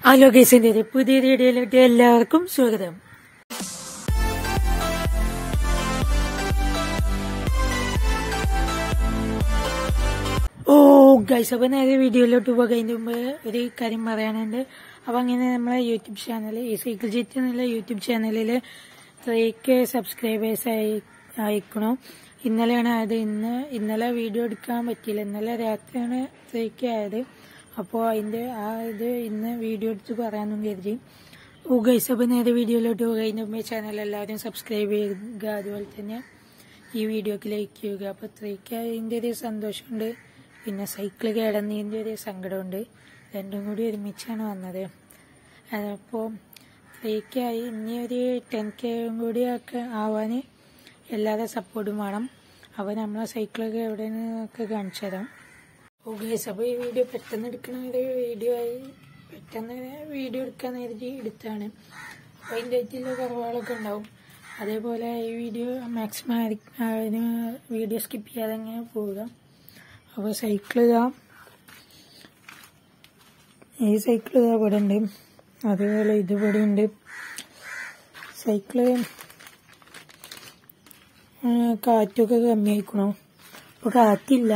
hello കേസിന്റെ ഒരു പുതിയ വീഡിയോയിലോട്ട് എല്ലാവർക്കും സ്വാഗതം ഓ ഗൈസ് അപ്പൊ നേരെ വീഡിയോയിലോട്ട് പോകുന്നതിന് മുമ്പ് ഒരു കാര്യം പറയാനുണ്ട് അപ്പൊ അങ്ങനെ നമ്മളെ യൂട്യൂബ് ചാനൽ ഈ സൈക്കിൾ ജിറ്റ് എന്നുള്ള യൂട്യൂബ് ചാനലിൽ ത്രീക്ക് സബ്സ്ക്രൈബേഴ്സ് ആയി അയക്കണം ഇന്നലെയാണ് ആയത് ഇന്ന് ഇന്നലെ വീഡിയോ എടുക്കാൻ പറ്റിയില്ല ഇന്നലെ രാത്രിയാണ് ത്രീക്ക് ആയത് അപ്പോൾ അതിന്റെ ആ ഇത് ഇന്ന് വീഡിയോ എടുത്ത് പറയാനും കരുതി ഓ ഗൈസ് അപ്പൊ നേരെ വീഡിയോയിലോട്ട് പോകുന്നതിന് മുമ്പ് ചാനൽ എല്ലാവരും സബ്സ്ക്രൈബ് ചെയ്യുക അതുപോലെ തന്നെ ഈ വീഡിയോക്ക് ലൈക്ക് ചെയ്യുക അപ്പൊ ത്രീക്ക് അതിന്റെ ഒരു സന്തോഷമുണ്ട് പിന്നെ സൈക്കിൾ കേടന്നതിന്റെ ഒരു സങ്കടമുണ്ട് രണ്ടും കൂടി ഒരുമിച്ചാണ് വന്നത് അപ്പോൾ ത്രീക്കായി ഇനി ഒരു ടെൻ കെയും കൂടി ഒക്കെ ആവാൻ എല്ലാവരുടെ സപ്പോർട്ടും വേണം അപ്പോൾ നമ്മളെ സൈക്കിളൊക്കെ എവിടെയെന്നൊക്കെ കാണിച്ചു തരാം ഓക്കെ അപ്പോൾ ഈ വീഡിയോ പെട്ടെന്ന് എടുക്കണ ഒരു വീഡിയോ ആയി പെട്ടെന്ന് വീഡിയോ എടുക്കാൻ കരുതി എടുത്താണ് അപ്പോൾ അതിൻ്റെ ഇതിൽ കുറവുകളൊക്കെ ഉണ്ടാവും അതേപോലെ ഈ വീഡിയോ മാക്സിമം അതിന് വീഡിയോ സ്കിപ്പ് ചെയ്യാതെ അങ്ങനെ പോവുക അപ്പോൾ സൈക്കിൾ ഇതാ ഈ സൈക്കിൾ ഇതാ ഇവിടെ ഉണ്ട് അതേപോലെ ഇത് ഇവിടെ ഉണ്ട് സൈക്കിള് ആ, കാറ്റൊക്കെ കമ്മിയായിക്കണോ അപ്പോൾ കാറ്റില്ല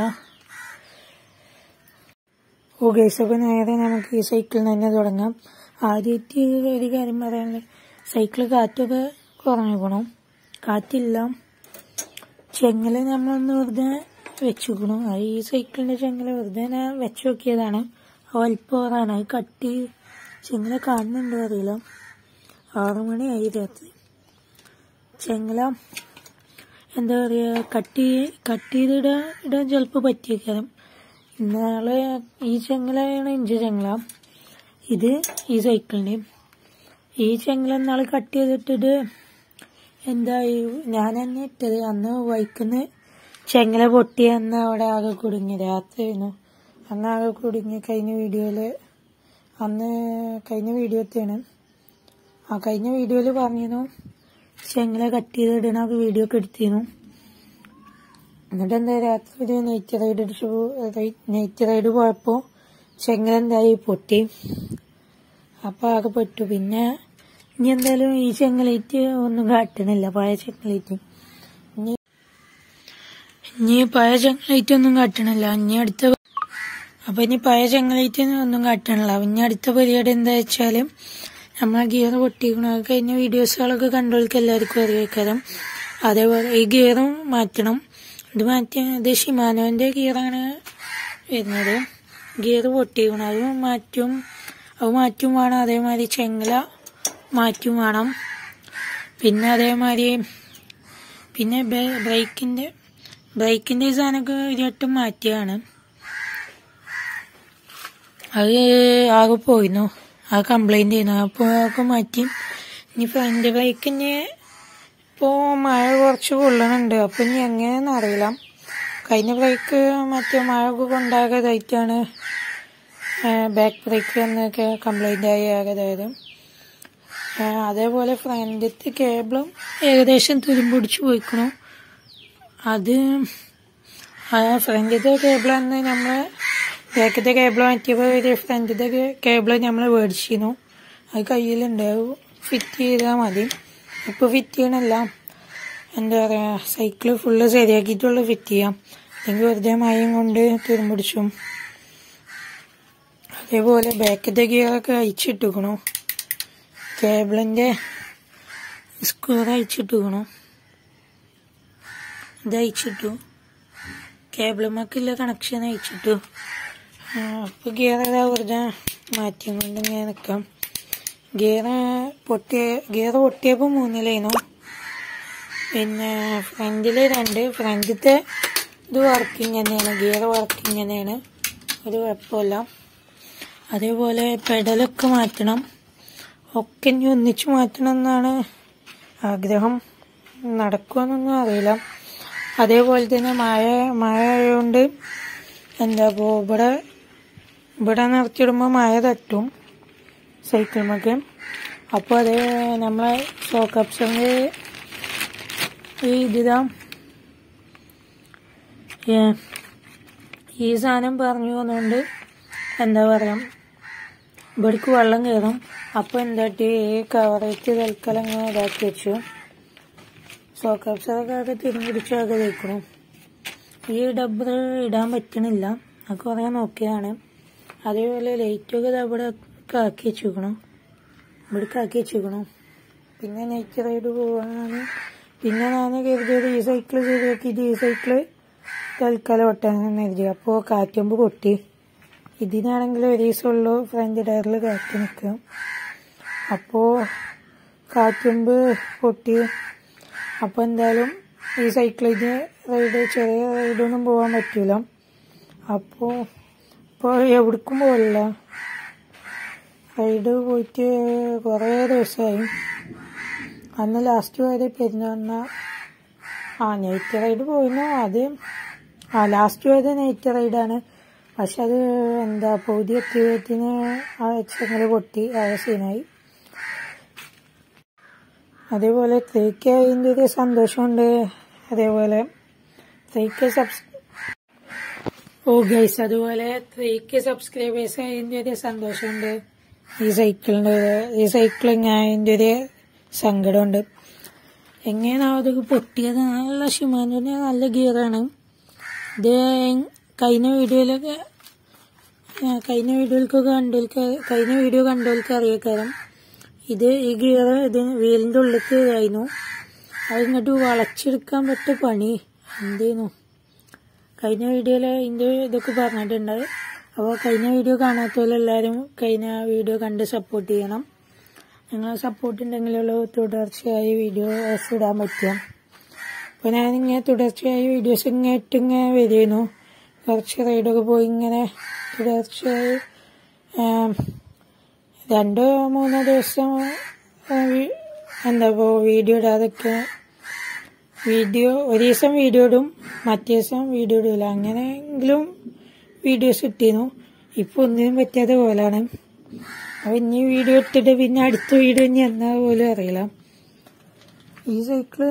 ഓക്കെ അപ്പോൾ നേരെ നമുക്ക് ഈ സൈക്കിളിൽ തന്നെ തുടങ്ങാം ആദ്യമായിട്ട് ഒരു കാര്യം പറയാനുള്ളത് സൈക്കിൾ കാറ്റൊക്കെ കുറഞ്ഞിക്കണം കാറ്റില്ല ചെങ്ങല നമ്മളൊന്ന് വെറുതെ വെച്ചുക്കണു അത് ഈ സൈക്കിളിന്റെ ചെങ്ങല വെറുതെ ഞാൻ വെച്ച് നോക്കിയതാണ് വലിപ്പമാണ് അത് കട്ടി ചെങ്ങല കാണുന്നുണ്ടോ അറിയില്ല ആറു മണിയായി രാത്രി ചെങ്ങല എന്താ പറയുക കട്ടി കട്ട് ചെയ്തിടാൻ ഇടാൻ ചിലപ്പോൾ പറ്റിയേക്കാം ഇന്നാള് ഈ ചെങ്ങലയാണ് ഇഞ്ചി ചെങ്ങല ഇത് ഈ സൈക്കിളിന്റെ ഈ ചെങ്ങല ഇന്നാള് കട്ട് ചെയ്തിട്ടിട്ട് എന്താ ഈ ഞാൻ തന്നെ ഇട്ടത് അന്ന് വൈക്കുന്ന ചെങ്ങല പൊട്ടി അന്ന് അവിടെ ആകെ കുടുങ്ങി രാത്രിയായിരുന്നു അന്ന് ആകെ കുടുങ്ങി കഴിഞ്ഞ വീഡിയോയില് അന്ന് കഴിഞ്ഞ വീഡിയോ എത്തിയാണ് ആ കഴിഞ്ഞ വീഡിയോയിൽ പറഞ്ഞിരുന്നു ചെങ്ങല കട്ട് ചെയ്തിടണ വീഡിയോ ഒക്കെ എടുത്തിരുന്നു എന്നിട്ട് എന്താ രാത്രി ഒരു നൈറ്റ് റൈഡ് അടിച്ചു നൈറ്റ് റൈഡ് പോയപ്പോ ചെങ്ങല എന്തായി പൊട്ടി അപ്പൊ ആകെ പെട്ടു പിന്നെ ഇനി എന്തായാലും ഈ ചെങ്ങലേറ്റ് ഒന്നും കാട്ടണില്ല പഴയ ചെങ്ങലേറ്റ് ഇനി ഇനി പഴയ ചെങ്ങലേറ്റ് ഒന്നും കാട്ടണില്ല ഇനി അടുത്ത അപ്പൊ ഇനി പഴയ ചെങ്ങലേറ്റ് ഒന്നും കാട്ടണില്ല ഇനി അടുത്ത പരിപാടി എന്താ വെച്ചാല് നമ്മളെ ഗിയർ പൊട്ടിക്കണ കഴിഞ്ഞ വീഡിയോസുകളൊക്കെ കണ്ടവർക്ക് എല്ലാവർക്കും അറിയാം അതേപോലെ ഈ ഗിയറും മാറ്റണം ഇത് മാറ്റി ഇത് ഷിമാനോന്റെ ഗിയറാണ് വരുന്നത് ഗിയർ പൊട്ടിക്കണം അത് മാറ്റും അത് മാറ്റും വേണം അതേമാതിരി ചെങ്ങല മാറ്റും വേണം പിന്നെ അതേമാതിരി പിന്നെ ബെ- ബ്രേക്കിന്റെ ബ്രേക്കിന്റെ ഈ സാധനമൊക്കെ ഒരു വട്ടം മാറ്റിയാണ് അത് ആകെ പോയിരുന്നു ആ കംപ്ലൈന്റ് ചെയ്യുന്നു അപ്പോൾ ഒക്കെ മാറ്റി ഇനി ഫ്രണ്ട് ബ്രേക്കിന് ഇപ്പോൾ മഴ കുറച്ച് കൊള്ളണുണ്ട് അപ്പം ഇനി എങ്ങനെയെന്ന് അറിയില്ല കഴിഞ്ഞ ബ്രേക്ക് മറ്റേ മഴ ഒക്കെ കൊണ്ടാകെ ഇതായിട്ടാണ് ബാക്ക് ബ്രേക്ക് എന്നൊക്കെ കംപ്ലൈന്റ് ആയി ആകെ അതായത് ആ, അതേപോലെ ഫ്രണ്ടിലത്തെ കേബിളും ഏകദേശം തുരുമ്പിടിച്ച് പോയിക്കണു അത് ആ ഫ്രണ്ടിലത്തെ കേബിൾ അന്ന് നമ്മള് ബാക്കത്തെ കേബിൾ മാറ്റിയപ്പോൾ ഒരു ഫ്രണ്ടിലത്തെ കേബിൾ നമ്മൾ മേടിച്ചിരുന്നു അത് കയ്യിലുണ്ട് അത് ഫിറ്റ് ചെയ്താൽ മതി ഇപ്പൊ ഫിറ്റ് ചെയ്യണല്ല എന്താ പറയാ സൈക്കിള് ഫുള്ള് ശരിയാക്കിയിട്ടുള്ള ഫിറ്റ് ചെയ്യാം അല്ലെങ്കിൽ വെറുതെ മയം കൊണ്ട് തുരുമ്പിടിച്ചും അതേപോലെ ബാക്കത്തെ ഗിയറൊക്കെ അയച്ചിട്ടിക്കണു കേബിളിന്റെ സ്ക്വയർ അയച്ചിട്ടിക്കണു ഇത് അയച്ചിട്ടു കേബിളുമ്മക്കുള്ള കണക്ഷൻ അയച്ചിട്ടു ആ, അപ്പൊ ഗിയർ ഏതാ വെറുതെ മാറ്റിയും കൊണ്ട് ഇങ്ങനെ നിക്കാം ഗിയർ പൊട്ടിയ ഗിയർ പൊട്ടിയപ്പോ മൂന്നിലായിരുന്നു പിന്നെ ഫ്രണ്ടില് രണ്ട് ഫ്രണ്ടിലത്തെ ഇത് വർക്കിംഗ് തന്നെയാണ് ഗിയർ വർക്കിംഗ് തന്നെയാണ് ഒരു കുഴപ്പമില്ല അതേപോലെ പെഡലൊക്കെ മാറ്റണം ഒക്കെ ഇനി ഒന്നിച്ച് മാറ്റണം എന്നാണ് ആഗ്രഹം നടക്കുമെന്നൊന്നും അറിയില്ല അതേപോലെ തന്നെ മഴ മഴ ആയതുകൊണ്ട് എന്താ ഇപ്പോ ഇവിടെ ഇവിടെ നിർത്തിയിടുമ്പോൾ മഴ തട്ടും സൈക്കിളുമൊക്കെ അപ്പോൾ അത് നമ്മളെ ഷോക്ക് അപ്സറിൻ്റെ ഈ ഇതിതാ ഈ സാധനം പറഞ്ഞു വന്നുകൊണ്ട് എന്താ പറയാ ഇവിടേക്ക് വെള്ളം കയറും അപ്പൊ എന്താട്ടി ഈ കവറേറ്റ് തൽക്കാലം ഇങ്ങനെ ഇതാക്കി വെച്ചു സോക്കപ്സറൊക്കെ ആകെ തിരിഞ്ഞിടിച്ചൊക്കെ തേക്കണം ഈ ഡബ്ബർ ഇടാൻ പറ്റണില്ല അത് കുറെ നോക്കിയതാണ് അതേപോലെ ലൈറ്റൊക്കെ ഇവിടെ ആക്കി വെച്ചിരിക്കണം ഇവിടേക്ക് ആക്കി വെച്ചിരിക്കണം പിന്നെ നൈറ്റ് റൈഡ് പോവാനാണ് പിന്നെ ഞാൻ കരുതിയത് ഈ സൈക്കിൾ ചെയ്ത് നോക്കിയിട്ട് ഈ സൈക്കിള് തൽക്കാലം ഒട്ടാനെന്ന് കരുതി അപ്പോൾ കാറ്റുമ്പ് പൊട്ടി ഇതിനാണെങ്കിൽ ഒരു ദിവസമുള്ളൂ ഫ്രണ്ട് ടയറിൽ കാറ്റ് നിൽക്കും അപ്പോൾ കാറ്റുമ്പ് പൊട്ടി അപ്പോൾ എന്തായാലും ഈ സൈക്കിളിന് റൈഡ് ചെറിയ റൈഡൊന്നും പോകാൻ പറ്റൂല അപ്പോൾ ഇപ്പോൾ എവിടേക്കും പോകില്ല റൈഡ് പോയിട്ട് കുറേ ദിവസമായി അന്ന് ലാസ്റ്റ് വരെ പെരുന്നാളിന ആ നൈറ്റ് റൈഡ് പോയിരുന്നു അത് ആ ലാസ്റ്റ് പോയത് നൈറ്റ് റൈഡാണ് പക്ഷെ അത് എന്താ പകുതി എത്തിയതിന് ആ ചെങ്ങൽ പൊട്ടി ആ സീനായി അതേപോലെ ത്രീക്ക് അതിൻ്റെ ഒരു സന്തോഷമുണ്ട് അതേപോലെ ത്രീക്ക് സബ്സ് ഓ ഗൈസ് അതുപോലെ ത്രീക്ക് സബ്സ്ക്രൈബേഴ്സ് അതിൻ്റെ ഒരു സന്തോഷമുണ്ട് ഈ സൈക്കിളിൻ്റെ ഈ സൈക്കിളിങ് അതിൻ്റെ ഒരു സങ്കടമുണ്ട് എങ്ങനെയാണോ അത് പൊട്ടിയത് നല്ല ഷിമാനോന് നല്ല ഗിയറാണ് ഇത് കഴിഞ്ഞ വീഡിയോയിലൊക്കെ ആ, കഴിഞ്ഞ വീഡിയോയിലൊക്കെ കണ്ടോൽക്ക് കഴിഞ്ഞ വീഡിയോ കണ്ടോൽക്ക് അറിയാക്കാരം ഇത് ഈ ഗിയർ ഇത് വീലിന്റെ ഉള്ളിലേക്ക് ഇതായിരുന്നു അത് ഇങ്ങോട്ട് വളച്ചെടുക്കാൻ പറ്റ പണി എന്തേന്നു കഴിഞ്ഞ വീഡിയോയിൽ ഇതിന്റെ ഇതൊക്കെ പറഞ്ഞിട്ടുണ്ട് അപ്പോൾ കഴിഞ്ഞ വീഡിയോ കാണാത്തവരെല്ലാവരും കഴിഞ്ഞ വീഡിയോ കണ്ട് സപ്പോർട്ട് ചെയ്യണം നിങ്ങളെ സപ്പോർട്ട് ഉണ്ടെങ്കിലുള്ള തുടർച്ചയായി വീഡിയോസ് ഇടാൻ പറ്റും അപ്പോൾ ഞാനിങ്ങനെ തുടർച്ചയായി വീഡിയോസ് ഇങ്ങനെ ഇട്ടിങ്ങനെ വരുന്നു കുറച്ച് റൈഡൊക്കെ പോയി ഇങ്ങനെ തുടർച്ചയായി ആം, രണ്ടോ മൂന്നോ ദിവസം ആ, വി- എന്താ ഇപ്പോൾ വീഡിയോ ഇടാതൊക്കെ വീഡിയോ ഒരു ദിവസം വീഡിയോ ഇടും മറ്റേ ദിവസം വീഡിയോ ഇടില്ല അങ്ങനെയെങ്കിലും വീഡിയോസ് ഇട്ടിരുന്നു ഇപ്പൊ ഒന്നിനും പറ്റാത്ത പോലാണ് അപ്പൊ ഇനി വീഡിയോ ഇട്ടിട്ട് പിന്നെ അടുത്ത വീഡിയോ ഇനി എന്നാ പോലും അറിയില്ല ഈ സൈക്കിള്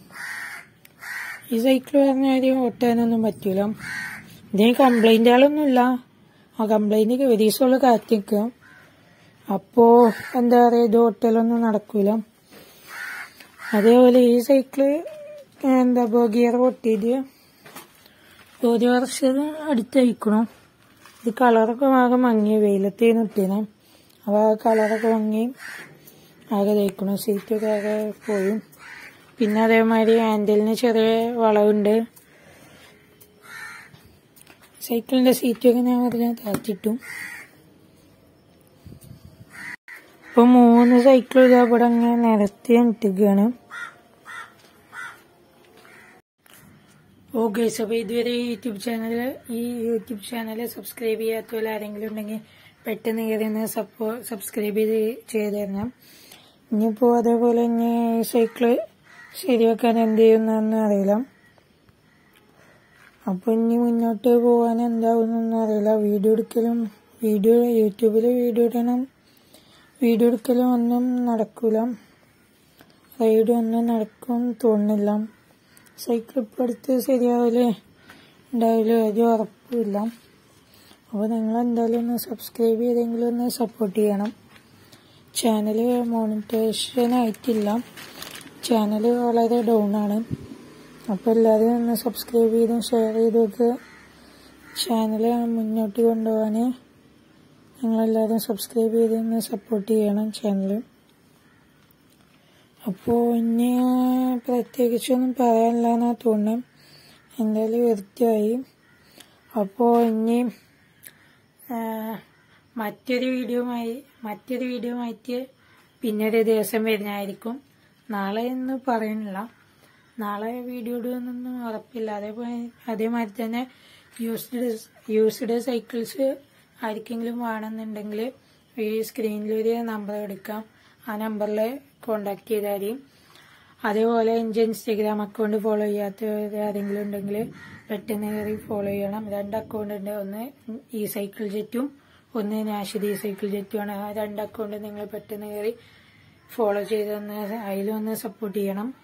ഈ സൈക്കിള് പറഞ്ഞ കാര്യം ഓട്ടാനൊന്നും പറ്റൂല ഇതിന് കംപ്ലൈന്റുകളൊന്നുമില്ല ആ കംപ്ലൈന്റ് ഒരു ദിവസമുള്ള കാത്തിക്കുക അപ്പോ എന്താ പറയാ ഇത് ഓട്ടലൊന്നും നടക്കൂല അതേപോലെ ഈ സൈക്കിള് എന്താ ഗിയർ പൊട്ടിയിട്ട് ഒരു വർഷം അടുത്തയക്കണം ഇത് കളറൊക്കെ ആകെ മങ്ങിയ വെയിലത്തേന്ന് ഇട്ടീനെ അപ്പോൾ ആ കളറൊക്കെ മങ്ങി ആകെ തയ്ക്കണം സീറ്റൊക്കെ ആകെ പോയി പിന്നെ അതേമാതിരി ഹാൻഡിലിന് ചെറിയ വളവുണ്ട് സൈക്കിളിന്റെ സീറ്റൊക്കെ ഞാൻ വെറുതെ താത്തിട്ടു ഇപ്പൊ മൂന്ന് സൈക്കിൾ ഇതാ ഇവിടെ അങ്ങനെ നിരത്തി ഇട്ടിരിക്കുകയാണ് ഓക്കെ അപ്പോൾ ഇതുവരെ ഈ യൂട്യൂബ് ചാനൽ ഈ യൂട്യൂബ് ചാനൽ സബ്സ്ക്രൈബ് ചെയ്യാത്തവർ ആരെങ്കിലും ഉണ്ടെങ്കിൽ പെട്ടെന്ന് കയറി ഒന്ന് സപ്പോ സബ്സ്ക്രൈബ് ചെയ്ത് ചെയ്ത് തരണം ഇനിയിപ്പോൾ അതേപോലെ ഇനി ഈ സൈക്കിള് ശരിയാക്കാൻ എന്ത് ചെയ്യുന്നതെന്ന് അറിയില്ല അപ്പോൾ ഇനി മുന്നോട്ട് പോകാൻ എന്താവുന്നൊന്നും അറിയില്ല വീഡിയോ എടുക്കലും വീഡിയോ യൂട്യൂബിൽ വീഡിയോ ഇടണം വീഡിയോ എടുക്കലും ഒന്നും നടക്കൂല റൈഡ് ഒന്നും നടക്കും തോന്നുന്നില്ല സൈക്കിൾ ഇപ്പം അടുത്ത് ശരിയാവില്ലേ ഉണ്ടാവില്ല ഒരു ഉറപ്പില്ല അപ്പോൾ നിങ്ങൾ എന്തായാലും ഒന്ന് സബ്സ്ക്രൈബ് ചെയ്തെങ്കിലും ഒന്ന് സപ്പോർട്ട് ചെയ്യണം ചാനൽ മോണിറ്റേഷൻ ആയിട്ടില്ല ചാനൽ വളരെ ഡൗൺ ആണ് അപ്പോൾ എല്ലാവരും ഒന്ന് സബ്സ്ക്രൈബ് ചെയ്തും ഷെയർ ചെയ്തൊക്കെ ചാനൽ മുന്നോട്ട് കൊണ്ടുപോകാൻ നിങ്ങളെല്ലാവരും സബ്സ്ക്രൈബ് ചെയ്ത് ഒന്ന് സപ്പോർട്ട് ചെയ്യണം ചാനൽ അപ്പോൾ ഇനി പ്രത്യേകിച്ചൊന്നും പറയാനില്ല എന്നാ തോന്നുന്നു എന്തായാലും വൃത്തിയായി അപ്പോൾ ഇനി ആ, മറ്റൊരു വീഡിയോമായി മറ്റൊരു വീഡിയോ ആയിട്ട് പിന്നെ ഒരു ദിവസം വരുന്നതായിരിക്കും നാളെ എന്ന് പറയുന്നില്ല നാളെ വീഡിയോ ഇടുമെന്നൊന്നും ഉറപ്പില്ല അതേപോലെ അതേമാതിരി തന്നെ യൂസ്ഡ് യൂസ്ഡ് സൈക്കിൾസ് ആർക്കെങ്കിലും വേണമെന്നുണ്ടെങ്കിൽ ഈ സ്ക്രീനിലൊരു നമ്പർ എടുക്കാം ആ നമ്പറിൽ കോണ്ടാക്ട് ചെയ്താൽ മതി അതേപോലെ എൻ്റെ ഇൻസ്റ്റഗ്രാം അക്കൗണ്ട് ഫോളോ ചെയ്യാത്തവർ ആരെങ്കിലും ഉണ്ടെങ്കിൽ പെട്ടെന്ന് കയറി ഫോളോ ചെയ്യണം രണ്ട് അക്കൗണ്ട് ഉണ്ട് ഒന്ന് ഈ സൈക്കിൾ ജെറ്റും ഒന്ന് നാഷിദ് ഈ സൈക്കിൾ ജെറ്റുമാണ് ആ രണ്ട് അക്കൗണ്ട് നിങ്ങൾ പെട്ടെന്ന് കയറി ഫോളോ ചെയ്തൊന്ന് അതിലൊന്ന് സപ്പോർട്ട് ചെയ്യണം